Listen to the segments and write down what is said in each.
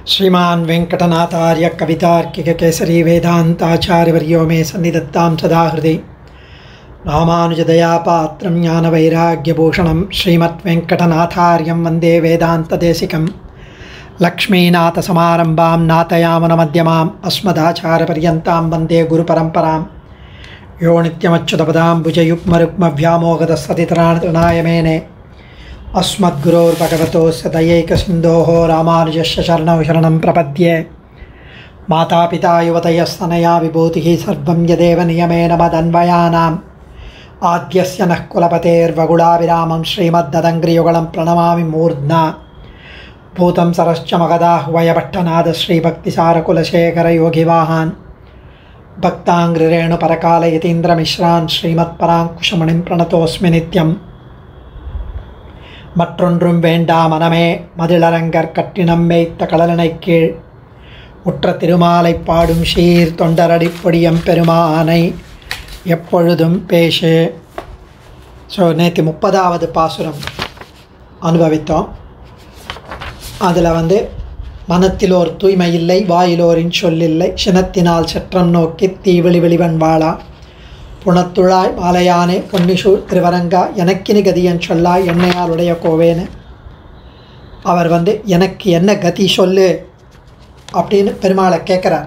श्रीमान् वेङ्कटनाथार्य कवितार्किककेसरी वेदान्ताचार्यवर्यो मे सन्निधत्तां सदा हृदि रामानुजदयापात्रं ज्ञानवैराग्यभूषणं श्रीमद्वेङ्कटनाथार्यं वन्दे वेदान्तदेशिकं लक्ष्मीनाथसमारम्भां नाथयामनमध्यमाम् अस्मदाचारपर्यन्तां वन्दे गुरुपरम्परां यो नित्यमच्युतपदाम्बुजयुग्मरुग्मव्यामोगतस्ततितराणतृणाय मेने अस्मद्गुरोर्भगवतोस्य दयैकसिन्धोः रामानुजस्य शरणौ शरणं प्रपद्ये मातापिता युवतयस्तनया विभूतिः सर्वं यदेव नियमेन मदन्वयानाम् आद्यस्य नः कुलपतेर्वगुडाविरामं श्रीमद्ददङ्ग्रियुगलं प्रणमामि मूर्ध्ना भूतं सरश्च मगदाह्वयभट्टनाद श्रीभक्तिसारकुलशेखरयोगिवाहान् भक्ताङ्ग्रिरेणुपरकालयतीन्द्रमिश्रान् श्रीमत्पराङ्कुशमणिं प्रणतोऽस्मि नित्यम् மற்றொன்றும் வேண்டா மனமே மதிலரங்கர் கட்டினம் மேய்த்த கடலனைக் கீழ் உற்ற திருமாலை பாடும் சீர் தொண்டரடிப்பொடியம் பெருமானை எப்பொழுதும் பேசு ஸோ நேற்று முப்பதாவது பாசுரம் அனுபவித்தோம் அதில் வந்து மனத்திலோர் தூய்மை இல்லை வாயிலோரின் சொல்லில்லை சினத்தினால் சற்றம் நோக்கி தீவிழி வெளிவன் வாழா புனத்துழாய் மாலையானே பொன்னிசூழ் திருவரங்கா எனக்கினி கதியன் சொல்லாய் என்னையாளுடைய கோவேன்னு அவர் வந்து எனக்கு என்ன கதி சொல்லு அப்படின்னு பெருமாளை கேட்குறார்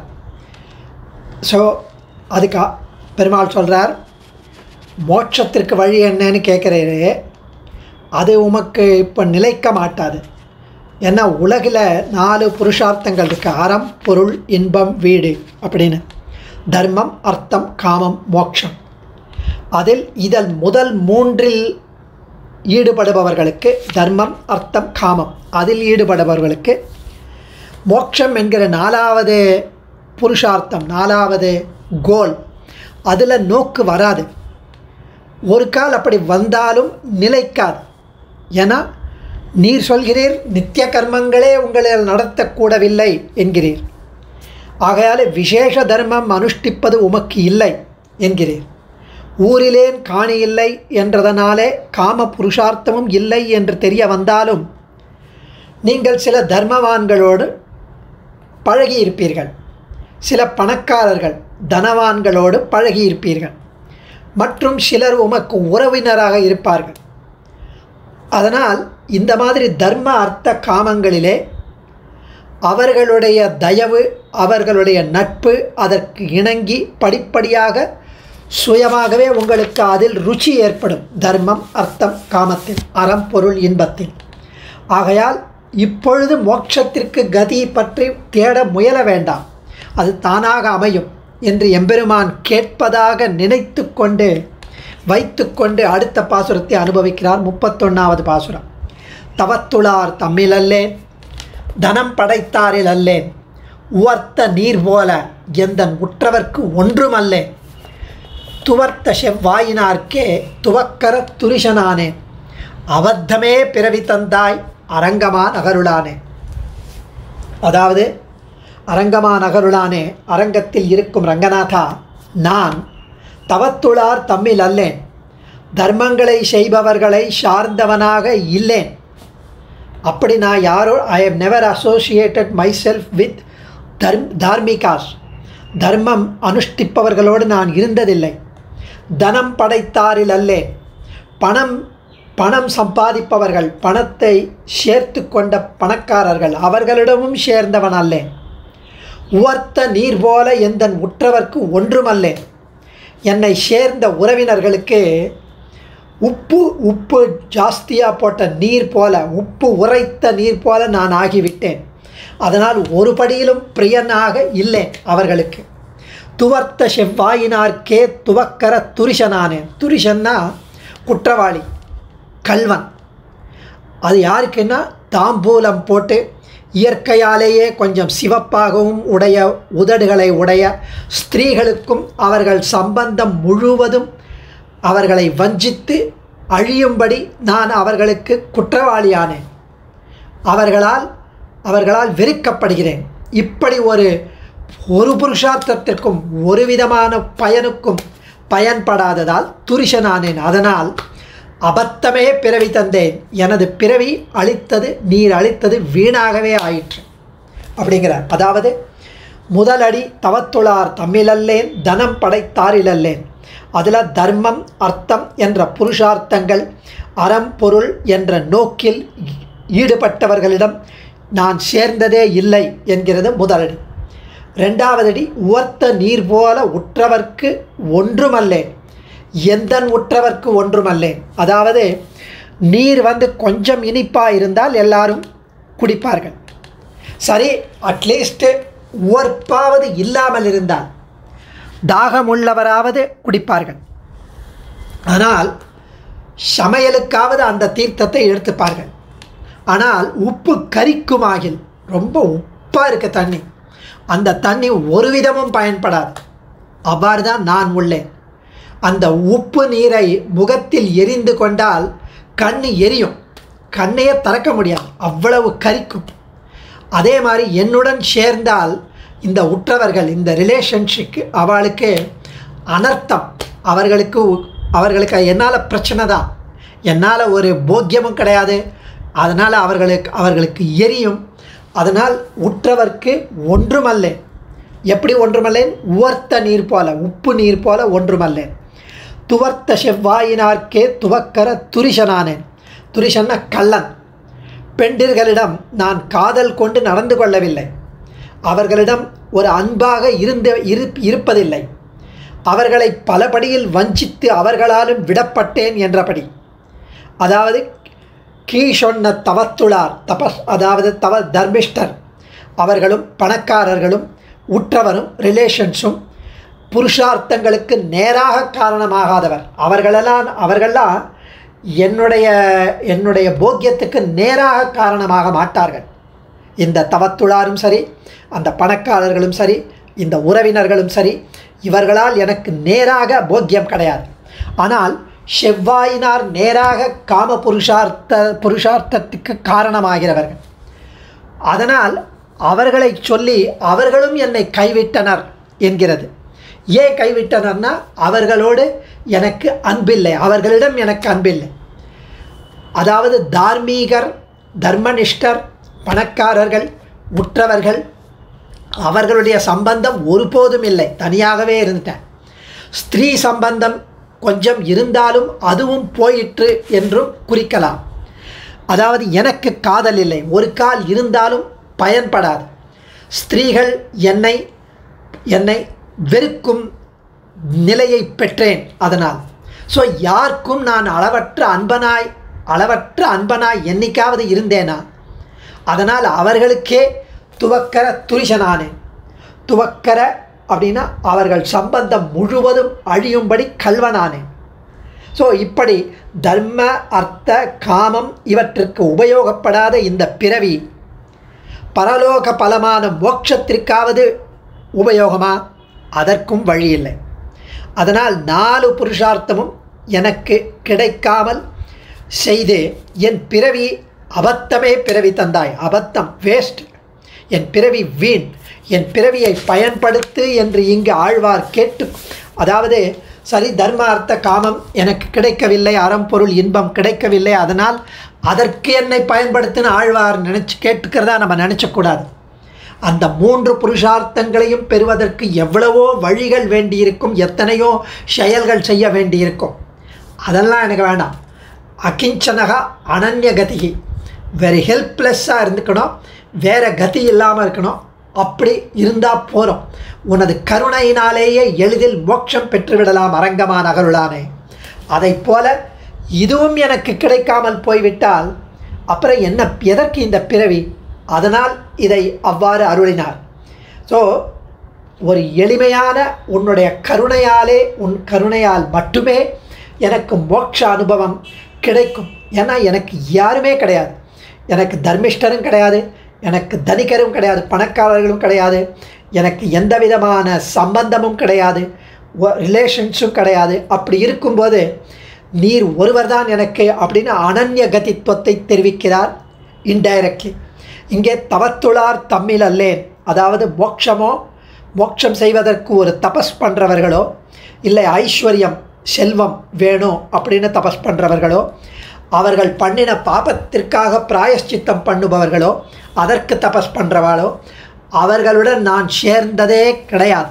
ஸோ அதுக்கு பெருமாள் சொல்கிறார் மோட்சத்திற்கு வழி என்னன்னு கேட்குறீரே அது உமக்கு இப்போ நிலைக்க மாட்டாது ஏன்னா உலகில் நாலு புருஷார்த்தங்கள் இருக்குது அறம் பொருள் இன்பம் வீடு அப்படின்னு தர்மம் அர்த்தம் காமம் மோட்சம் அதில் இதழ் முதல் மூன்றில் ஈடுபடுபவர்களுக்கு தர்மம் அர்த்தம் காமம் அதில் ஈடுபடுபவர்களுக்கு மோட்சம் என்கிற நாலாவது புருஷார்த்தம் நாலாவது கோல் அதில் நோக்கு வராது ஒரு கால் அப்படி வந்தாலும் நிலைக்காது ஏன்னா நீர் சொல்கிறீர் நித்திய கர்மங்களே உங்களால் நடத்தக்கூடவில்லை என்கிறீர் ஆகையால் விசேஷ தர்மம் அனுஷ்டிப்பது உமக்கு இல்லை என்கிறீர் ஊரிலேன் காணி இல்லை என்றதனாலே காம புருஷார்த்தமும் இல்லை என்று தெரிய வந்தாலும் நீங்கள் சில தர்மவான்களோடு பழகியிருப்பீர்கள் சில பணக்காரர்கள் தனவான்களோடு பழகியிருப்பீர்கள் மற்றும் சிலர் உமக்கு உறவினராக இருப்பார்கள் அதனால் இந்த மாதிரி தர்ம அர்த்த காமங்களிலே அவர்களுடைய தயவு அவர்களுடைய நட்பு அதற்கு இணங்கி படிப்படியாக சுயமாகவே உங்களுக்கு அதில் ருச்சி ஏற்படும் தர்மம் அர்த்தம் காமத்தில் அறம் பொருள் இன்பத்தில் ஆகையால் இப்பொழுது மோட்சத்திற்கு கதி பற்றி தேட முயல வேண்டாம் அது தானாக அமையும் என்று எம்பெருமான் கேட்பதாக நினைத்து கொண்டு வைத்துக்கொண்டு அடுத்த பாசுரத்தை அனுபவிக்கிறார் முப்பத்தொன்னாவது பாசுரம் தவத்துளார் தம்மிலல்லேன் தனம் படைத்தாரில் அல்லேன் உவர்த்த நீர் போல எந்தன் உற்றவர்க்கு ஒன்றுமல்லேன் துவர்த்த செவ்வாயினார்க்கே துவக்கர துரிசனானே அபத்தமே பிறவி தந்தாய் அரங்கமா நகருளானே அதாவது அரங்கமா நகருளானே அரங்கத்தில் இருக்கும் ரங்கநாதா நான் தவத்துளார் தம்மில் அல்லேன் தர்மங்களை செய்பவர்களை சார்ந்தவனாக இல்லேன் அப்படி நான் யாரோ I have never associated myself with தர்ம் தார்மிகாஸ் தர்மம் அனுஷ்டிப்பவர்களோடு நான் இருந்ததில்லை தனம் படைத்தாரில் அல்லேன் பணம் பணம் சம்பாதிப்பவர்கள் பணத்தை சேர்த்து கொண்ட பணக்காரர்கள் அவர்களிடமும் சேர்ந்தவன் அல்லேன் உவர்த்த நீர் போல எந்தன் உற்றவர்க்கு ஒன்றுமல்லேன் என்னை சேர்ந்த உறவினர்களுக்கு உப்பு உப்பு ஜாஸ்தியாக போட்ட நீர் போல உப்பு உரைத்த நீர் போல நான் ஆகிவிட்டேன் அதனால் ஒரு படியிலும் பிரியனாக இல்லை அவர்களுக்கு துவர்த்த செவ்வாயினார்க்கே துவக்கர துரிசனானேன் துரிசன்னா குற்றவாளி கல்வன் அது யாருக்குன்னா தாம்பூலம் போட்டு இயற்கையாலேயே கொஞ்சம் சிவப்பாகவும் உடைய உதடுகளை உடைய ஸ்திரீகளுக்கும் அவர்கள் சம்பந்தம் முழுவதும் அவர்களை வஞ்சித்து அழியும்படி நான் அவர்களுக்கு குற்றவாளியானேன் அவர்களால் அவர்களால் வெறுக்கப்படுகிறேன் இப்படி ஒரு ஒரு புருஷார்த்தத்திற்கும் ஒரு விதமான பயனுக்கும் பயன்படாததால் துரிசனானேன் அதனால் அபத்தமே பிறவி தந்தேன் எனது பிறவி அளித்தது நீர் அளித்தது வீணாகவே ஆயிற்று அப்படிங்கிறார் அதாவது முதலடி தவத்துளார் தம்மிலல்லேன் தனம் படைத்தாரிலல்லேன் அதில் தர்மம் அர்த்தம் என்ற புருஷார்த்தங்கள் அறம் பொருள் என்ற நோக்கில் ஈடுபட்டவர்களிடம் நான் சேர்ந்ததே இல்லை என்கிறது முதலடி ரெண்டாவதடி உவர்த்த நீர் போல உற்றவர்க்கு ஒன்றுமல்லேன் எந்தன் உற்றவர்க்கு ஒன்றுமல்லேன் அதாவது நீர் வந்து கொஞ்சம் இனிப்பாக இருந்தால் எல்லாரும் குடிப்பார்கள் சரி அட்லீஸ்ட்டு உவர்ப்பாவது இல்லாமல் இருந்தால் தாகமுள்ளவராவது குடிப்பார்கள் ஆனால் சமையலுக்காவது அந்த தீர்த்தத்தை எடுத்துப்பார்கள் ஆனால் உப்பு கரிக்குமாகில் ரொம்ப உப்பாக இருக்க தண்ணி அந்த தண்ணி ஒரு விதமும் பயன்படாது அவ்வாறு தான் நான் உள்ளேன் அந்த உப்பு நீரை முகத்தில் எரிந்து கொண்டால் கண் எரியும் கண்ணையே திறக்க முடியாது அவ்வளவு கரிக்கும் அதே மாதிரி என்னுடன் சேர்ந்தால் இந்த உற்றவர்கள் இந்த ரிலேஷன்ஷிப்பு அவளுக்கு அனர்த்தம் அவர்களுக்கு அவர்களுக்கு என்னால் பிரச்சனை தான் என்னால் ஒரு போக்கியமும் கிடையாது அதனால் அவர்களுக்கு அவர்களுக்கு எரியும் அதனால் உற்றவர்க்கு ஒன்றுமல்லேன் எப்படி ஒன்றுமல்லேன் உவர்த்த நீர் போல உப்பு நீர் போல ஒன்றுமல்லேன் துவர்த்த செவ்வாயினார்க்கே துவக்கர துரிசனானேன் துரிசன்னா கள்ளன் பெண்டிர்களிடம் நான் காதல் கொண்டு நடந்து கொள்ளவில்லை அவர்களிடம் ஒரு அன்பாக இருந்த இரு இருப்பதில்லை அவர்களை பலபடியில் வஞ்சித்து அவர்களாலும் விடப்பட்டேன் என்றபடி அதாவது கீ சொன்ன தவத்துளார் தபஸ் அதாவது தவ தர்மிஷ்டர் அவர்களும் பணக்காரர்களும் உற்றவரும் ரிலேஷன்ஸும் புருஷார்த்தங்களுக்கு நேராக காரணமாகாதவர் அவர்களெல்லாம் அவர்கள்லாம் என்னுடைய என்னுடைய போக்கியத்துக்கு நேராக காரணமாக மாட்டார்கள் இந்த தவத்துளாரும் சரி அந்த பணக்காரர்களும் சரி இந்த உறவினர்களும் சரி இவர்களால் எனக்கு நேராக போக்கியம் கிடையாது ஆனால் செவ்வாயினார் நேராக காம புருஷார்த்த புருஷார்த்தத்துக்கு காரணமாகிறவர்கள் அதனால் அவர்களை சொல்லி அவர்களும் என்னை கைவிட்டனர் என்கிறது ஏன் கைவிட்டனர்னா அவர்களோடு எனக்கு அன்பில்லை அவர்களிடம் எனக்கு அன்பில்லை அதாவது தார்மீகர் தர்மனிஷ்டர் பணக்காரர்கள் உற்றவர்கள் அவர்களுடைய சம்பந்தம் ஒருபோதும் இல்லை தனியாகவே இருந்துட்டேன் ஸ்திரீ சம்பந்தம் கொஞ்சம் இருந்தாலும் அதுவும் போயிற்று என்றும் குறிக்கலாம் அதாவது எனக்கு காதல் இல்லை ஒரு கால் இருந்தாலும் பயன்படாது ஸ்திரீகள் என்னை என்னை வெறுக்கும் நிலையை பெற்றேன் அதனால் ஸோ யாருக்கும் நான் அளவற்ற அன்பனாய் அளவற்ற அன்பனாய் என்னைக்காவது இருந்தேனா அதனால் அவர்களுக்கே துவக்கர துரிசனானேன் துவக்கர அப்படின்னா அவர்கள் சம்பந்தம் முழுவதும் அழியும்படி கல்வனானேன் ஸோ இப்படி தர்ம அர்த்த காமம் இவற்றிற்கு உபயோகப்படாத இந்த பிறவி பரலோக பலமான மோட்சத்திற்காவது உபயோகமா அதற்கும் வழி இல்லை அதனால் நாலு புருஷார்த்தமும் எனக்கு கிடைக்காமல் செய்து என் பிறவி அபத்தமே பிறவி தந்தாய் அபத்தம் வேஸ்ட் என் பிறவி வீண் என் பிறவியை பயன்படுத்து என்று இங்கு ஆழ்வார் கேட்டு அதாவது சரி தர்ம அர்த்த காமம் எனக்கு கிடைக்கவில்லை அறம் பொருள் இன்பம் கிடைக்கவில்லை அதனால் அதற்கு என்னை பயன்படுத்தின ஆழ்வார் நினச்சி கேட்டுக்கிறதா நம்ம நினச்சக்கூடாது அந்த மூன்று புருஷார்த்தங்களையும் பெறுவதற்கு எவ்வளவோ வழிகள் வேண்டியிருக்கும் எத்தனையோ செயல்கள் செய்ய வேண்டியிருக்கும் அதெல்லாம் எனக்கு வேண்டாம் அகிஞ்சனகா அனன்ய கதிகி வெரி ஹெல்ப்லெஸ்ஸாக இருந்துக்கணும் வேறு கதி இல்லாமல் இருக்கணும் அப்படி இருந்தால் போகிறோம் உனது கருணையினாலேயே எளிதில் மோட்சம் பெற்றுவிடலாம் அரங்கமா நகருளானே அதை போல இதுவும் எனக்கு கிடைக்காமல் போய்விட்டால் அப்புறம் என்ன எதற்கு இந்த பிறவி அதனால் இதை அவ்வாறு அருளினார் ஸோ ஒரு எளிமையான உன்னுடைய கருணையாலே உன் கருணையால் மட்டுமே எனக்கு மோட்ச அனுபவம் கிடைக்கும் ஏன்னா எனக்கு யாருமே கிடையாது எனக்கு தர்மிஷ்டரும் கிடையாது எனக்கு தனிகரும் கிடையாது பணக்காரர்களும் கிடையாது எனக்கு எந்த விதமான சம்பந்தமும் கிடையாது ரிலேஷன்ஸும் கிடையாது அப்படி இருக்கும்போது நீர் ஒருவர் தான் எனக்கு அப்படின்னு அனன்ய கதித்துவத்தை தெரிவிக்கிறார் இன்டைரக்ட்லி இங்கே தவத்துளார் தம்மில் அல்லேன் அதாவது மோட்சமோ மோட்சம் செய்வதற்கு ஒரு தபஸ் பண்ணுறவர்களோ இல்லை ஐஸ்வர்யம் செல்வம் வேணும் அப்படின்னு தபஸ் பண்ணுறவர்களோ அவர்கள் பண்ணின பாபத்திற்காக பிராயஷ்சித்தம் பண்ணுபவர்களோ அதற்கு தபஸ் பண்ணுறவாளோ அவர்களுடன் நான் சேர்ந்ததே கிடையாது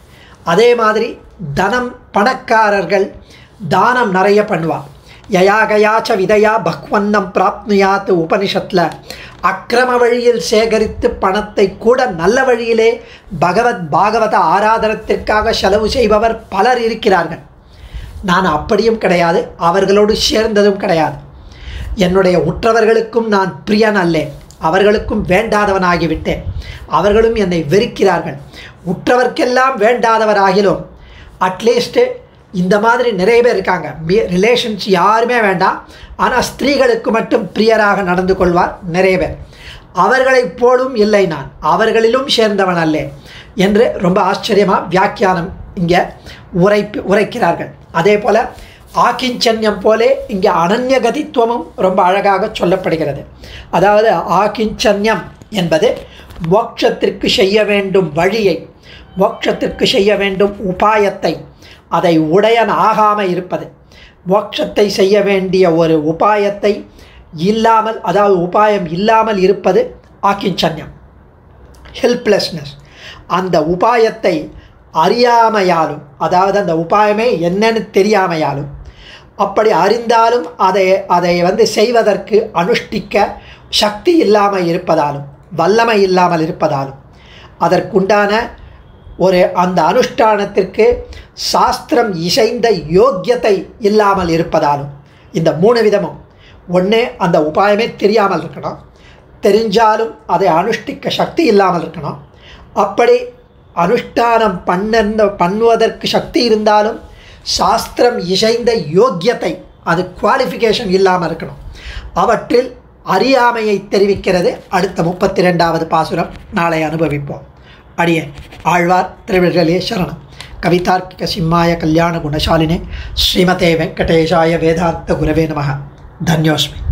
அதே மாதிரி தனம் பணக்காரர்கள் தானம் நிறைய பண்ணுவாள் யயாகயாச்ச விதையா பக்வன்னம் பிராப்னுயாத் உபனிஷத்தில் அக்கிரம வழியில் சேகரித்து பணத்தை கூட நல்ல வழியிலே பகவத் பாகவத ஆராதனத்திற்காக செலவு செய்பவர் பலர் இருக்கிறார்கள் நான் அப்படியும் கிடையாது அவர்களோடு சேர்ந்ததும் கிடையாது என்னுடைய உற்றவர்களுக்கும் நான் பிரியன் அல்லேன் அவர்களுக்கும் வேண்டாதவனாகிவிட்டேன் அவர்களும் என்னை வெறுக்கிறார்கள் உற்றவர்க்கெல்லாம் வேண்டாதவராகிலும் அட்லீஸ்ட்டு இந்த மாதிரி நிறைய பேர் இருக்காங்க ரிலேஷன்ஸ் யாருமே வேண்டாம் ஆனால் ஸ்திரீகளுக்கு மட்டும் பிரியராக நடந்து கொள்வார் நிறைய பேர் அவர்களைப் போலும் இல்லை நான் அவர்களிலும் சேர்ந்தவன் அல்லே என்று ரொம்ப ஆச்சரியமாக வியாக்கியானம் இங்கே உரைப்பு உரைக்கிறார்கள் அதே போல் ஆக்கிஞ்சன்யம் போலே இங்கே அனன்யகதித்துவமும் ரொம்ப அழகாக சொல்லப்படுகிறது அதாவது ஆக்கிஞ்சன்யம் என்பது மோட்சத்திற்கு செய்ய வேண்டும் வழியை மோட்சத்திற்கு செய்ய வேண்டும் உபாயத்தை அதை உடையன் ஆகாம இருப்பது மோட்சத்தை செய்ய வேண்டிய ஒரு உபாயத்தை இல்லாமல் அதாவது உபாயம் இல்லாமல் இருப்பது ஆக்கிஞ்சன்யம் ஹெல்ப்லெஸ்னஸ் அந்த உபாயத்தை அறியாமையாலும் அதாவது அந்த உபாயமே என்னன்னு தெரியாமையாலும் அப்படி அறிந்தாலும் அதை அதை வந்து செய்வதற்கு அனுஷ்டிக்க சக்தி இல்லாமல் இருப்பதாலும் வல்லமை இல்லாமல் இருப்பதாலும் அதற்குண்டான ஒரு அந்த அனுஷ்டானத்திற்கு சாஸ்திரம் இசைந்த யோக்கியத்தை இல்லாமல் இருப்பதாலும் இந்த மூணு விதமும் ஒன்று அந்த உபாயமே தெரியாமல் இருக்கணும் தெரிஞ்சாலும் அதை அனுஷ்டிக்க சக்தி இல்லாமல் இருக்கணும் அப்படி அனுஷ்டானம் பண்ண பண்ணுவதற்கு சக்தி இருந்தாலும் சாஸ்திரம் இசைந்த யோக்கியத்தை அது குவாலிஃபிகேஷன் இல்லாமல் இருக்கணும் அவற்றில் அறியாமையை தெரிவிக்கிறது அடுத்த முப்பத்தி ரெண்டாவது பாசுரம் நாளை அனுபவிப்போம் அடியே ஆழ்வார் திருவிழலே சரணம் கவிதார்க்கிக சிம்மாய கல்யாண குணசாலினே ஸ்ரீமதே வெங்கடேஷாய வேதாந்த குரவே நமக தன்யோஸ்மி